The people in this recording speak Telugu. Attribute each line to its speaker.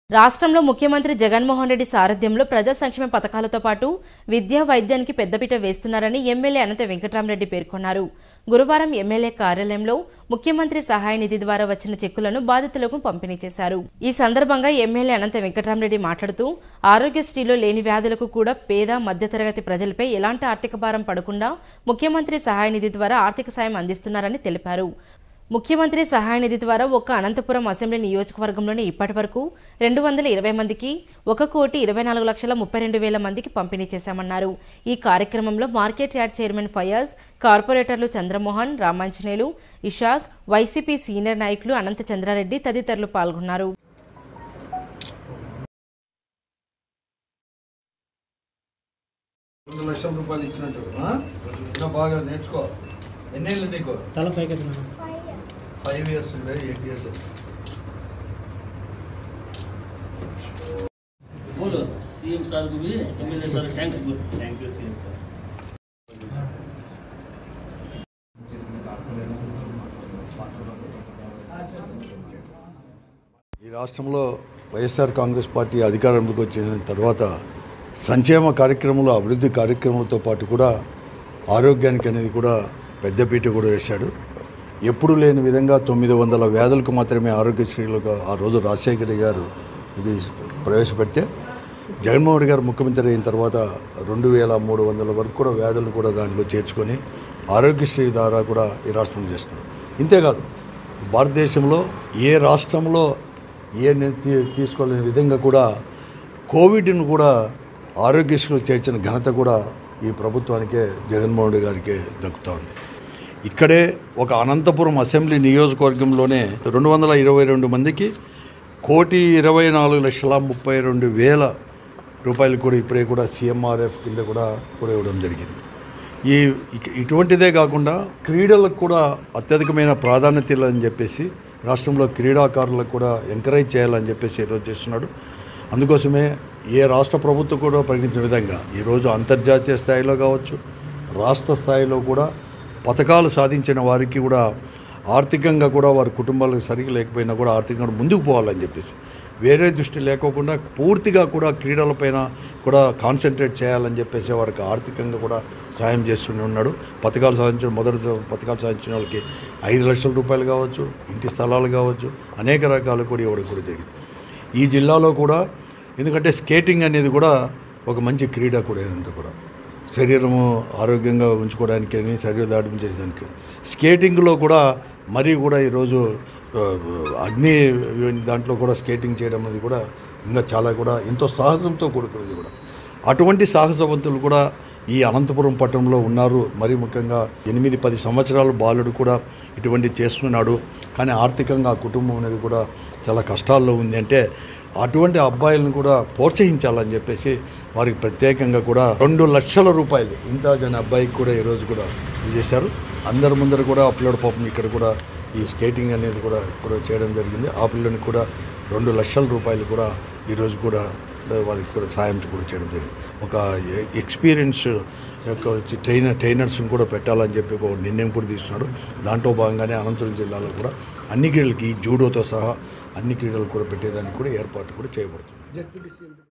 Speaker 1: రాష్ట్రంలో ముఖ్యమంత్రి జగన్మోహన్ రెడ్డి సారథ్యంలో ప్రజా సంక్షేమ పథకాలతో పాటు విద్యా వైద్యానికి పెద్దపీట వేస్తున్నారని ఎమ్మెల్యే అనంత వెంకటరామరెడ్డి పేర్కొన్నారు గురువారం ఎమ్మెల్యే కార్యాలయంలో ముఖ్యమంత్రి సహాయ నిధి ద్వారా వచ్చిన చెక్కులను బాధితులకు పంపిణీ చేశారు ఈ సందర్భంగా ఎమ్మెల్యే అనంత వెంకటరామరెడ్డి మాట్లాడుతూ ఆరోగ్యశ్రీలో లేని వ్యాధులకు కూడా పేద మధ్యతరగతి ప్రజలపై ఎలాంటి ఆర్థిక భారం పడకుండా ముఖ్యమంత్రి సహాయ నిధి ద్వారా ఆర్థిక సాయం అందిస్తున్నారని తెలిపారు ముఖ్యమంత్రి సహాయ నిధి ద్వారా ఒక్క అనంతపురం అసెంబ్లీ నియోజకవర్గంలోని ఇప్పటి వరకు రెండు వందల ఇరవై మందికి ఒక కోటి ఇరవై నాలుగు లక్షల ముప్పై రెండు వేల మందికి పంపిణీ చేశామన్నారు ఈ కార్యక్రమంలో మార్కెట్ యార్డ్ చైర్మన్ ఫయాజ్ కార్పొరేటర్లు చంద్రమోహన్ రామాంజనేయులు ఇషాక్ వైసీపీ సీనియర్ నాయకులు అనంత చంద్రారెడ్డి తదితరులు పాల్గొన్నారు
Speaker 2: రెండు లక్షల రూపాయలు ఇచ్చినట్టు ఆ? ఇంకా బాగా నేర్చుకో ఎన్నేళ్ళు నీకు
Speaker 3: తల పైకి ఎత్తున్నాను
Speaker 2: ఫైవ్ ఇయర్స్ ఉండే ఎయిట్ ఇయర్స్
Speaker 3: बोलो सीएम सर को भी एमएलए सर थैंक्स बोल थैंक यू सीएम सर
Speaker 2: ఈ రాష్ట్రంలో వైఎస్ఆర్ కాంగ్రెస్ పార్టీ అధికారంలోకి వచ్చిన తర్వాత సంక్షేమ కార్యక్రమాలు అభివృద్ధి కార్యక్రమాలతో పాటు కూడా ఆరోగ్యానికి అనేది కూడా పెద్దపీట కూడా వేశాడు ఎప్పుడు లేని విధంగా తొమ్మిది వందల వ్యాధులకు మాత్రమే ఆరోగ్యశ్రీలుగా ఆ రోజు రాజశేఖర రెడ్డి గారు ఇది ప్రవేశపెడితే జగన్మోహన్ రెడ్డి గారు ముఖ్యమంత్రి అయిన తర్వాత రెండు వేల మూడు వందల వరకు కూడా వ్యాధులు కూడా దాంట్లో చేర్చుకొని ఆరోగ్యశ్రీ ద్వారా కూడా ఈ రాష్ట్రం చేస్తున్నాడు ఇంతేకాదు భారతదేశంలో ఏ రాష్ట్రంలో ఏ ని- తీ- తీసుకోలేని విధంగా కూడా కోవిడ్ను కూడా ఆరోగ్యశ్రీలో చేర్చిన ఘనత కూడా ఈ ప్రభుత్వానికే జగన్మోహన్ రెడ్డి గారికే దక్కుతూ ఉంది ఇక్కడే ఒక అనంతపురం అసెంబ్లీ నియోజకవర్గంలోనే రెండు వందల ఇరవై రెండు మందికి కోటి ఇరవై నాలుగు లక్షల ముప్పై రెండు వేల రూపాయలు కూడా ఇప్పుడే కూడా సీఎంఆర్ఎఫ్ కింద కూడా కూడా ఇవ్వడం జరిగింది ఈ ఇక- ఇటువంటిదే కాకుండా క్రీడలకు కూడా అత్యధికమైన ప్రాధాన్యత ఇవ్వాలని చెప్పేసి రాష్ట్రంలో క్రీడాకారులకు కూడా ఎంకరేజ్ చేయాలని చెప్పేసి ఈరోజు చేస్తున్నాడు అందుకోసమే ఏ రాష్ట్ర ప్రభుత్వం కూడా ప్రకటించిన విధంగా ఈరోజు అంతర్జాతీయ స్థాయిలో కావచ్చు రాష్ట్ర స్థాయిలో కూడా పథకాలు సాధించిన వారికి కూడా ఆర్థికంగా కూడా వారి కుటుంబాలకు సరిగ్గా లేకపోయినా కూడా ఆర్థికంగా ముందుకు పోవాలని చెప్పేసి వేరే దృష్టి లేకోకుండా పూర్తిగా కూడా క్రీడలపైన కూడా కాన్సన్ట్రేట్ చేయాలని చెప్పేసి వారికి ఆర్థికంగా కూడా సాయం చేస్తూనే ఉన్నాడు పథకాలు సాధించిన మొదటి పథకాలు సాధించిన వాళ్ళకి ఐదు లక్షల రూపాయలు కావచ్చు ఇంటి స్థలాలు కావచ్చు అనేక రకాలు కూడా ఇవ్వడం కూడా జరిగింది ఈ జిల్లాలో కూడా ఎందుకంటే స్కేటింగ్ అనేది కూడా ఒక మంచి క్రీడ కూడా ఇదంతా కూడా శరీరము ఆరోగ్యంగా ఉంచుకోవడానికి అని శరీర దాడి చేసేదానికి స్కేటింగ్లో కూడా మరీ కూడా ఈరోజు ఆ, అగ్ని దాంట్లో కూడా స్కేటింగ్ చేయడం అనేది కూడా ఇంకా చాలా కూడా ఎంతో సాహసంతో కూడుకున్నది కూడా అటువంటి సాహసవంతులు కూడా ఈ అనంతపురం పట్టణంలో ఉన్నారు మరి ముఖ్యంగా ఎనిమిది పది సంవత్సరాల బాలుడు కూడా ఇటువంటి చేస్తున్నాడు కానీ ఆర్థికంగా ఆ కుటుంబం అనేది కూడా చాలా కష్టాల్లో ఉంది అంటే అటువంటి అబ్బాయిలను కూడా ప్రోత్సహించాలని చెప్పేసి వారికి ప్రత్యేకంగా కూడా రెండు లక్షల రూపాయలు ఇంతాజ్ అనే అబ్బాయికి కూడా ఈరోజు కూడా ఇది చేశారు అందరి ముందర కూడా ఆ పిల్లడు పాపం ఇక్కడ కూడా ఈ స్కేటింగ్ అనేది కూడా కూడా చేయడం జరిగింది ఆ పిల్లని కూడా రెండు లక్షల రూపాయలు కూడా ఈరోజు కూడా వాళ్ళకి కూడా సాయం కూడా చేయడం జరిగింది ఒక ఎక్స్పీరియన్స్ యొక్క వచ్చి ట్రైనర్ ట్రైనర్స్ని కూడా పెట్టాలని చెప్పి ఒక నిర్ణయం కూడా తీసుకున్నాడు దాంట్లో భాగంగానే అనంతపురం జిల్లాలో కూడా అన్ని క్రీడలకి ఈ జూడోతో సహా అన్ని క్రీడలు కూడా పెట్టేదానికి కూడా ఏర్పాటు కూడా చేయబడుతుంది